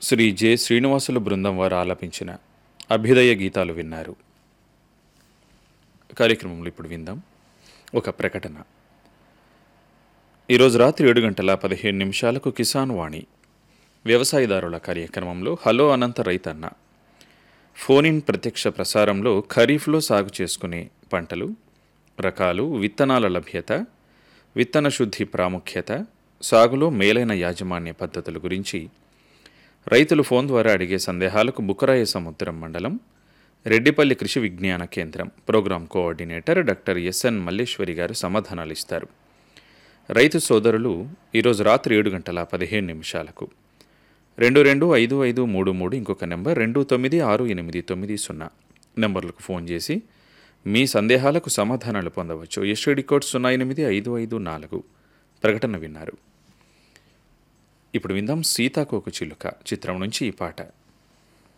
Shri J Srinivasulu బృందం వారు ఆలపించిన అభ్యుదయ గీతాలు విన్నారు కార్యక్రమంలో ఇప్పుడు విందాం ఒక ప్రకటన ఈరోజు రాత్రి ఏడు గంటల పదిహేను నిమిషాలకు కిసాన్ వాణి వ్యవసాయదారుల కార్యక్రమంలో హలో అనంత రైతన్న ఫోన్ ఇన్ ప్రత్యక్ష ప్రసారంలో ఖరీఫ్లో సాగు చేసుకునే పంటలు రకాలు విత్తనాల లభ్యత విత్తన శుద్ధి ప్రాముఖ్యత సాగులో మేలైన యాజమాన్య పద్ధతుల గురించి రైతులు ఫోన్ ద్వారా అడిగే సందేహాలకు బుకరాయ సముద్రం మండలం Reddipalli Krishi Vignana Kendram program coordinator doctor S N Malleswari garu సమాధానాలు ఇస్తారు రైతు సోదరులు ఈరోజు రాత్రి ఏడు గంటల పదిహేను నిమిషాలకు రెండు రెండు ఐదు ఐదు మూడు మూడు ఇంకొక నెంబర్ రెండు తొమ్మిది ఆరు ఎనిమిది తొమ్మిది సున్నా నెంబర్లకు ఫోన్ చేసి మీ సందేహాలకు సమాధానాలు పొందవచ్చు ఎస్టీడీ కోడ్ సున్నా ఎనిమిది ఐదు ఐదు నాలుగు ప్రకటన విన్నారు ఇప్పుడు విందాం సీతాకోక చిలుక చిత్రం నుంచి ఈ పాట